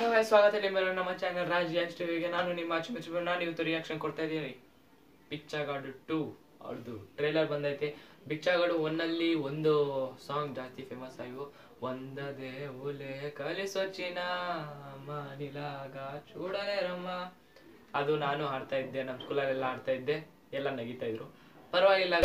hello hi ಸ್ವಾಗತ ನಿಮ್ಮೆಲ್ಲ ನಮ್ಮ ಚಾನಲ್ ರಾಜ್ ರಿಯಾಕ್ಸ್ ಟಿವಿಗೆ ನಾನು ನಿಮ್ಮ ಅಚ್ಚುಮೆಚ್ಚು ನಾನು ಇವತ್ತು ರಿಯಾಕ್ಷನ್ ಕೊಡ್ತಾ ಇದ್ದೀನಿ ಪಿಕ್ಚಾಗಾಡು ಟೂ ಅವ್ರದ್ದು ಟ್ರೇಲರ್ ಬಂದೈತೆ ಪಿಕ್ಚಾಗಾಡು ಒನ್ನಲ್ಲಿ ಒಂದು ಸಾಂಗ್ ಜಾಸ್ತಿ ಫೇಮಸ್ ಆಗಿವು ಒಂದದೇ ಓಲೆ ಕಲಿಸೊಚ್ಚಿನ ಮನಿಲಾಗ ಚೂಡಲೆ ರಮ್ಮ ಅದು ನಾನು ಹಾಡ್ತಾ ಇದ್ದೆ ನಮ್ಮ ಸ್ಕೂಲಲ್ಲೆಲ್ಲ ಆಡ್ತಾ ಇದ್ದೆ ಎಲ್ಲ ನಗಿತಾ ಇದ್ರು ಪರವಾಗಿಲ್ಲ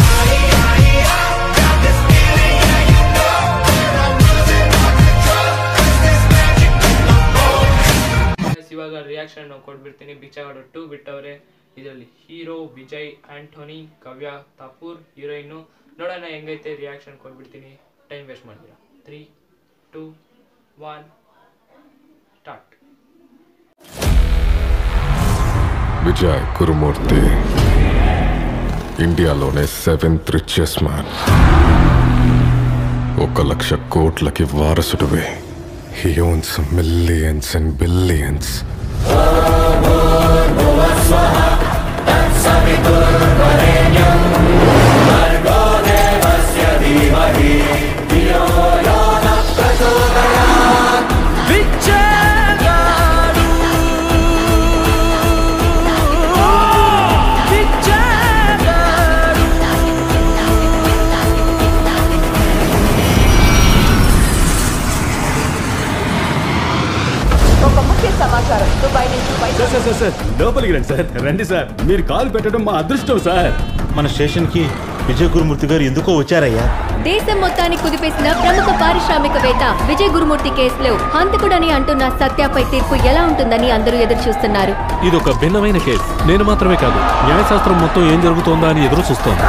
Guys, ಇವಾಗ ರಿಯಾಕ್ಷನ್ ಕೊಟ್ಬಿಡ್ತೀನಿ ಬಿಚ್ಚಾಗಾಡು ಟೂ ಬಿಟ್ಟವ್ರೆ ಇದರಲ್ಲಿ ಹೀರೋ ವಿಜಯ್ ಆಂಟೋನಿ ಕವ್ಯ ತಾಪೂರ್ ಹೀರೋಯಿನ್ನು ನೋಡೋಣ ಹೆಂಗೈತೆ ರಿಯಾಕ್ಷನ್ ಕೊಟ್ಬಿಡ್ತೀನಿ ಟೈಮ್ ವೇಸ್ಟ್ ಮಾಡಿದಿರ three two one start Vijay Gurumurthy ఇండియాలోనే సెవెంత్ రిచెస్ట్ మ్యాన్ ఒక లక్ష కోట్లకి వారసుడివే he owns millions and billions ఒక ముఖ్య సమాచారం దుబాయ్ నుంచి బయట సార్ సార్ సార్ సార్ లోపలికి రండి సార్ రండి సార్ మీరు కాల్ పెట్టడం మా అదృష్టం సార్ మన స్టేషన్కి విజయ్ గురుమూర్తి గారు ఎందుకో వచ్చారయ్యా దేశం మొత్తాన్ని కుదిపేసిన ప్రముఖ పారిశ్రామికవేత్త విజయ్ గురుమూర్తి కేసులో హంతకుడని అంటున్న సత్యపై తీర్పు ఎలా ఉంటుందని అందరూ ఎదురు చూస్తున్నారు ఇది ఒక భిన్నమైన కేసు నేను మాత్రమే కాదు న్యాయశాస్త్రం మొత్తం ఏం జరుగుతోందా అని ఎదురు చూస్తోంది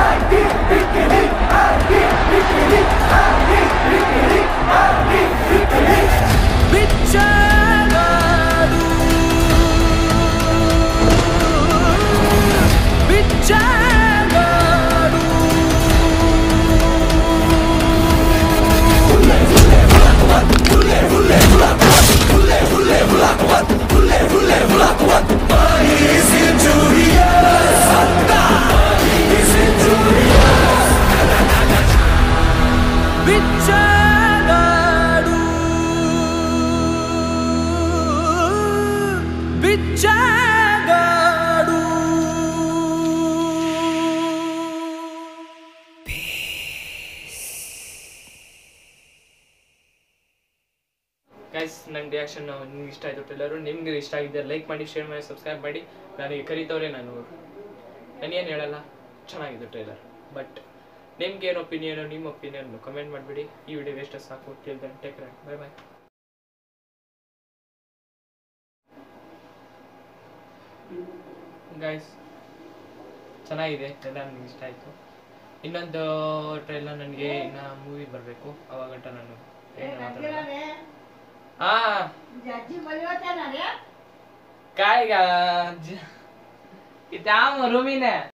ಗೈಸ್ ನನ್ನ ರಿಯಾಕ್ಷನ್ ನಿಮ್ಗೆ ಇಷ್ಟ ಆಯಿತು ಟ್ರೇಲರು ನಿಮ್ಗೆ ಇಷ್ಟ ಆಗಿದೆ ಲೈಕ್ ಮಾಡಿ ಶೇರ್ ಮಾಡಿ ಸಬ್ಸ್ಕ್ರೈಬ್ ಮಾಡಿ ನನಗೆ ಕರೀತವ್ರೆ ನಾನು ನಾನೇನು ಹೇಳಲ್ಲ ಚೆನ್ನಾಗಿದೆ ಟ್ರೇಲರ್ ಬಟ್ ನಿಮ್ಗೆ ಏನು ಒಪಿನಿಯನು ನಿಮ್ಮ ಒಪಿನಿಯನ್ ಕಮೆಂಟ್ ಮಾಡಿಬಿಡಿ ಈ ವಿಡಿಯೋ ಎಷ್ಟು ಸಾಕು ಕೇಳ್ದೆ ಟೇಕ್ ಬೈ ಬಾಯ್ ಗೈಸ್ ಚೆನ್ನಾಗಿದೆ ಎಲ್ಲ ನನಗೆ ಇಷ್ಟ ಆಯಿತು ಇನ್ನೊಂದು ಟ್ರೈಲರ್ ನನಗೆ ಇನ್ನು ಮೂವಿ ಬರಬೇಕು ಅವಾಗಂಟ ನಾನು ಏನು ಮಾತಾಡಲ್ಲ ಹಾ काय का इथे आम रूमीने